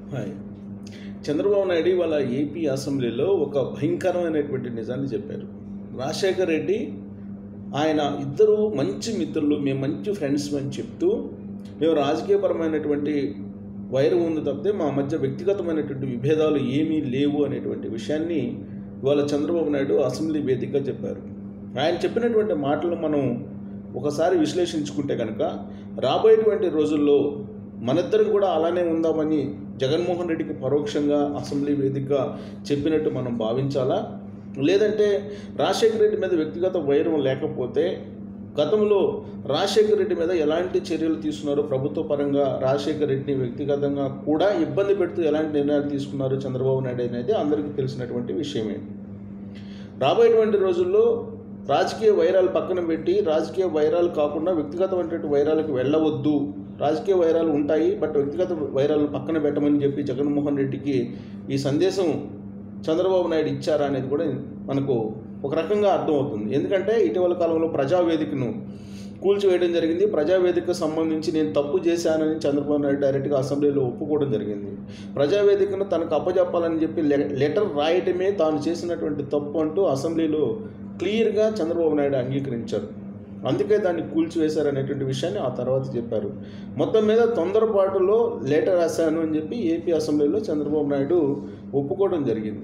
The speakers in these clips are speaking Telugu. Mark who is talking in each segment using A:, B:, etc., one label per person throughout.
A: హాయ్ చంద్రబాబు నాయుడు వాళ్ళ ఏపీ అసెంబ్లీలో ఒక భయంకరమైనటువంటి నిజాన్ని చెప్పారు రాజశేఖర్ రెడ్డి ఆయన ఇద్దరు మంచి మిత్రులు మేము మంచి ఫ్రెండ్స్ అని చెప్తూ మేము రాజకీయపరమైనటువంటి వైరం ఉంది తప్పితే మా మధ్య వ్యక్తిగతమైనటువంటి విభేదాలు ఏమీ లేవు అనేటువంటి విషయాన్ని ఇవాళ చంద్రబాబు నాయుడు అసెంబ్లీ వేదికగా చెప్పారు ఆయన చెప్పినటువంటి మాటలు మనం ఒకసారి విశ్లేషించుకుంటే కనుక రాబోయేటువంటి రోజుల్లో మనిద్దరం కూడా అలానే ఉందామని జగన్మోహన్ రెడ్డికి పరోక్షంగా అసెంబ్లీ వేదికగా చెప్పినట్టు మనం భావించాలా లేదంటే రాజశేఖర రెడ్డి మీద వ్యక్తిగత వైరం లేకపోతే గతంలో రాజశేఖర రెడ్డి మీద ఎలాంటి చర్యలు తీసుకున్నారో ప్రభుత్వ పరంగా రాజశేఖర రెడ్డిని వ్యక్తిగతంగా కూడా ఇబ్బంది పెడుతూ ఎలాంటి నిర్ణయాలు తీసుకున్నారు చంద్రబాబు నాయుడు అనేది అందరికీ తెలిసినటువంటి విషయమే రాబోయేటువంటి రోజుల్లో రాజకీయ వైరాలు పక్కన పెట్టి రాజకీయ వైరాలు కాకుండా వ్యక్తిగతమైనటువంటి వైరాలకు వెళ్ళవద్దు రాజకీయ వైరాలు ఉంటాయి బట్ వ్యక్తిగత వైరాలను పక్కన పెట్టమని చెప్పి జగన్మోహన్ రెడ్డికి ఈ సందేశం చంద్రబాబు నాయుడు ఇచ్చారా అనేది కూడా మనకు ఒక రకంగా అర్థమవుతుంది ఎందుకంటే ఇటీవల కాలంలో ప్రజావేదికను కూల్చివేయడం జరిగింది ప్రజావేదికకు సంబంధించి నేను తప్పు చేశానని చంద్రబాబు నాయుడు డైరెక్ట్గా అసెంబ్లీలో ఒప్పుకోవడం జరిగింది ప్రజావేదికను తనకు అప్పజెప్పాలని చెప్పి లె- లెటర్ రాయటమే తాను చేసినటువంటి తప్పు అంటూ అసెంబ్లీలో క్లియర్గా చంద్రబాబు నాయుడు అంగీకరించారు అందుకే దాన్ని కూల్చివేశారనేటువంటి విషయాన్ని ఆ తర్వాత చెప్పారు మొత్తం మీద తొందరపాటులో లెటర్ రాశాను అని చెప్పి ఏపీ అసెంబ్లీలో చంద్రబాబు నాయుడు ఒప్పుకోవడం జరిగింది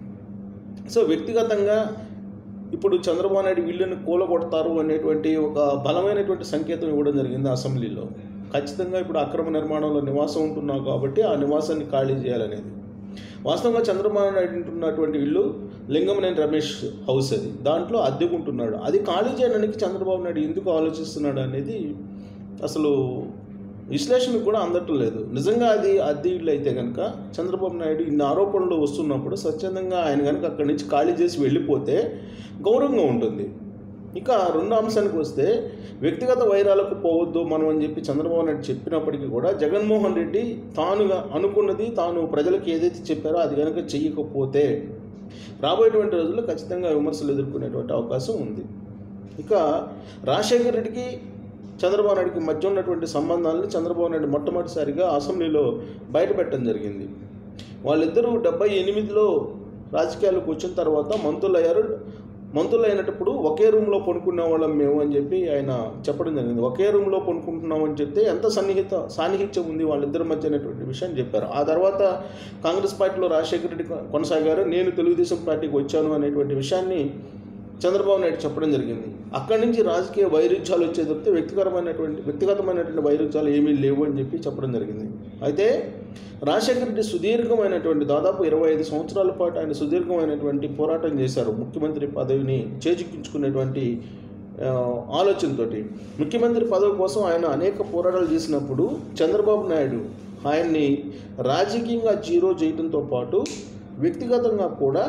A: సో వ్యక్తిగతంగా ఇప్పుడు చంద్రబాబు నాయుడు వీళ్ళని కూలగొడతారు అనేటువంటి ఒక బలమైనటువంటి సంకేతం ఇవ్వడం జరిగింది అసెంబ్లీలో ఖచ్చితంగా ఇప్పుడు అక్రమ నిర్మాణంలో నివాసం ఉంటున్నావు కాబట్టి ఆ నివాసాన్ని ఖాళీ చేయాలనేది వాస్తవంగా చంద్రబాబు నాయుడు ఉంటున్నటువంటి ఇల్లు లింగమనేని రమేష్ హౌస్ అది దాంట్లో అద్దెకుంటున్నాడు అది ఖాళీ చేయడానికి చంద్రబాబు నాయుడు ఎందుకు ఆలోచిస్తున్నాడు అనేది అసలు విశ్లేషణకు కూడా అందటం లేదు నిజంగా అది అద్దె ఇల్లు అయితే కనుక చంద్రబాబు నాయుడు ఇన్ని ఆరోపణలు వస్తున్నప్పుడు స్వచ్ఛందంగా ఆయన కనుక అక్కడి నుంచి ఖాళీ చేసి వెళ్ళిపోతే గౌరవంగా ఉంటుంది ఇక రెండో అంశానికి వస్తే వ్యక్తిగత వైరాలకు పోవద్దు మనం అని చెప్పి చంద్రబాబు నాయుడు చెప్పినప్పటికీ కూడా జగన్మోహన్ రెడ్డి తానుగా అనుకున్నది తాను ప్రజలకు ఏదైతే చెప్పారో అది కనుక చెయ్యకపోతే రాబోయేటువంటి రోజుల్లో ఖచ్చితంగా విమర్శలు ఎదుర్కొనేటువంటి అవకాశం ఉంది ఇక రాజశేఖర రెడ్డికి చంద్రబాబు నాయుడికి మధ్య ఉన్నటువంటి సంబంధాలను చంద్రబాబు నాయుడు మొట్టమొదటిసారిగా అసెంబ్లీలో బయటపెట్టడం జరిగింది వాళ్ళిద్దరూ డెబ్బై ఎనిమిదిలో రాజకీయాలకు వచ్చిన తర్వాత మంత్రులు అయ్యారు మంత్రులు అయినప్పుడు ఒకే రూమ్లో పడుకునే వాళ్ళం మేము అని చెప్పి ఆయన చెప్పడం జరిగింది ఒకే రూమ్లో పడుకుంటున్నాం అని చెప్తే ఎంత సన్నిహిత సాన్నిహిత్యం ఉంది వాళ్ళిద్దరి మధ్య అనేటువంటి విషయం చెప్పారు ఆ తర్వాత కాంగ్రెస్ పార్టీలో రాజశేఖర రెడ్డి కొనసాగారు నేను తెలుగుదేశం పార్టీకి వచ్చాను అనేటువంటి విషయాన్ని చంద్రబాబు నాయుడు చెప్పడం జరిగింది అక్కడి నుంచి రాజకీయ వైరుధ్యాలు వచ్చే తప్పితే వ్యక్తిగతమైనటువంటి వ్యక్తిగతమైనటువంటి వైరుధ్యాలు ఏమీ లేవు అని చెప్పి చెప్పడం జరిగింది అయితే రాజశేఖర రెడ్డి సుదీర్ఘమైనటువంటి దాదాపు ఇరవై ఐదు సంవత్సరాల పాటు ఆయన సుదీర్ఘమైనటువంటి పోరాటం చేశారు ముఖ్యమంత్రి పదవిని చేజిక్కించుకునేటువంటి ఆ, ఆలోచనతోటి ముఖ్యమంత్రి పదవి కోసం ఆయన అనేక పోరాటాలు చేసినప్పుడు చంద్రబాబు నాయుడు ఆయన్ని రాజకీయంగా జీరో చేయడంతో పాటు వ్యక్తిగతంగా కూడా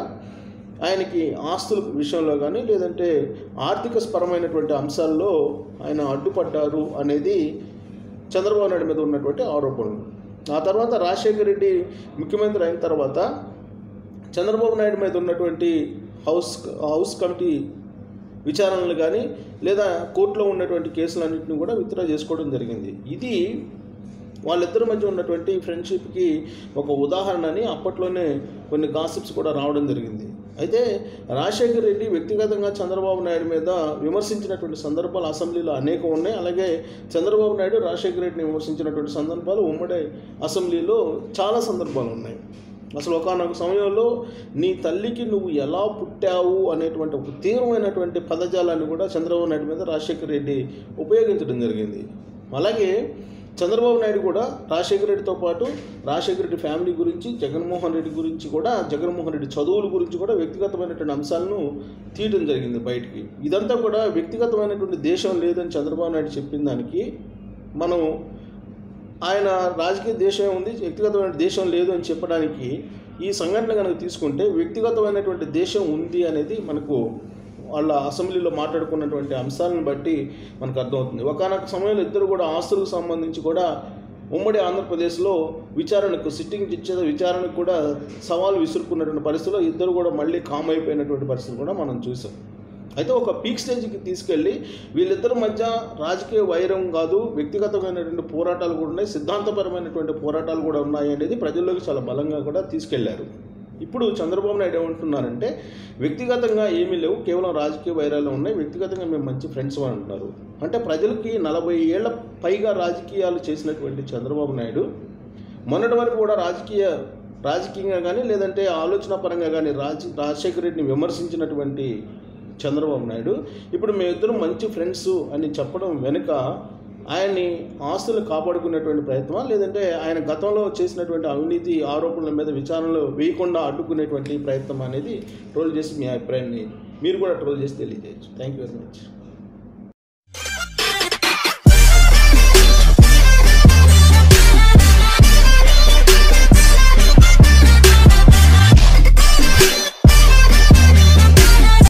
A: ఆయనకి ఆస్తుల విషయంలో కానీ లేదంటే ఆర్థిక పరమైనటువంటి అంశాల్లో ఆయన అడ్డుపడ్డారు అనేది చంద్రబాబు నాయుడు మీద ఉన్నటువంటి ఆరోపణలు ఆ తర్వాత రాజశేఖర రెడ్డి ముఖ్యమంత్రి అయిన తర్వాత చంద్రబాబు నాయుడు మీద ఉన్నటువంటి హౌస్ హౌస్ కమిటీ విచారణలు కానీ లేదా కోర్టులో ఉన్నటువంటి కేసులన్నింటినీ కూడా విత్డ్రా చేసుకోవడం జరిగింది ఇది వాళ్ళిద్దరి మధ్య ఉన్నటువంటి ఫ్రెండ్షిప్కి ఒక ఉదాహరణ అని అప్పట్లోనే కొన్ని గాసిప్స్ కూడా రావడం జరిగింది అయితే రాజశేఖర్ రెడ్డి వ్యక్తిగతంగా చంద్రబాబు నాయుడు మీద విమర్శించినటువంటి సందర్భాలు అసెంబ్లీలో అనేకం ఉన్నాయి అలాగే చంద్రబాబు నాయుడు రాజశేఖర్ రెడ్డిని విమర్శించినటువంటి సందర్భాలు ఉమ్మడి అసెంబ్లీలో చాలా సందర్భాలు ఉన్నాయి అసలు ఒకనొక సమయంలో నీ తల్లికి నువ్వు ఎలా పుట్టావు అనేటువంటి ఒక తీవ్రమైనటువంటి పదజాలాన్ని కూడా చంద్రబాబు నాయుడు మీద రాజశేఖర రెడ్డి ఉపయోగించడం జరిగింది అలాగే చంద్రబాబు నాయుడు కూడా రాజశేఖర రెడ్డితో పాటు రాజశేఖర రెడ్డి ఫ్యామిలీ గురించి జగన్మోహన్ రెడ్డి గురించి కూడా జగన్మోహన్ రెడ్డి చదువుల గురించి కూడా వ్యక్తిగతమైనటువంటి అంశాలను తీయడం జరిగింది బయటికి ఇదంతా కూడా వ్యక్తిగతమైనటువంటి దేశం లేదని చంద్రబాబు నాయుడు చెప్పిన దానికి మనం ఆయన రాజకీయ దేశం ఉంది వ్యక్తిగతమైన దేశం లేదు అని చెప్పడానికి ఈ సంఘటన కనుక తీసుకుంటే వ్యక్తిగతమైనటువంటి దేశం ఉంది అనేది మనకు వాళ్ళ అసెంబ్లీలో మాట్లాడుకున్నటువంటి అంశాలను బట్టి మనకు అర్థమవుతుంది ఒకనొక సమయంలో ఇద్దరు కూడా ఆస్తులకు సంబంధించి కూడా ఉమ్మడి ఆంధ్రప్రదేశ్లో విచారణకు సిట్టింగ్ ఇచ్చే విచారణకు కూడా సవాలు విసురుకున్నటువంటి పరిస్థితిలో ఇద్దరు కూడా మళ్ళీ కామ్ అయిపోయినటువంటి పరిస్థితి కూడా మనం చూసాం అయితే ఒక పీక్ స్టేజ్కి తీసుకెళ్ళి వీళ్ళిద్దరి మధ్య రాజకీయ వైరం కాదు వ్యక్తిగతమైనటువంటి పోరాటాలు కూడా ఉన్నాయి సిద్ధాంతపరమైనటువంటి పోరాటాలు కూడా ఉన్నాయి అనేది ప్రజల్లోకి చాలా బలంగా కూడా తీసుకెళ్లారు ఇప్పుడు చంద్రబాబు నాయుడు ఏమంటున్నారంటే వ్యక్తిగతంగా ఏమీ లేవు కేవలం రాజకీయ వైరాలు ఉన్నాయి వ్యక్తిగతంగా మేము మంచి ఫ్రెండ్స్ అని అంటున్నారు అంటే ప్రజలకి నలభై ఏళ్ల పైగా రాజకీయాలు చేసినటువంటి చంద్రబాబు నాయుడు మొన్నటి వరకు కూడా రాజకీయ రాజకీయంగా కానీ లేదంటే ఆలోచన పరంగా కానీ రాజ్ రాజశేఖర రెడ్డిని విమర్శించినటువంటి చంద్రబాబు నాయుడు ఇప్పుడు మేమిద్దరం మంచి ఫ్రెండ్స్ అని చెప్పడం వెనుక ఆయన్ని ఆస్తులు కాపాడుకునేటువంటి ప్రయత్నమా లేదంటే ఆయన గతంలో చేసినటువంటి అవినీతి ఆరోపణల మీద విచారణలు వేయకుండా అడ్డుకునేటువంటి ప్రయత్నం అనేది ట్రోల్ చేసి మీ అభిప్రాయాన్ని మీరు కూడా ట్రోల్ చేసి తెలియజేయచ్చు థ్యాంక్ యూ వెరీ మచ్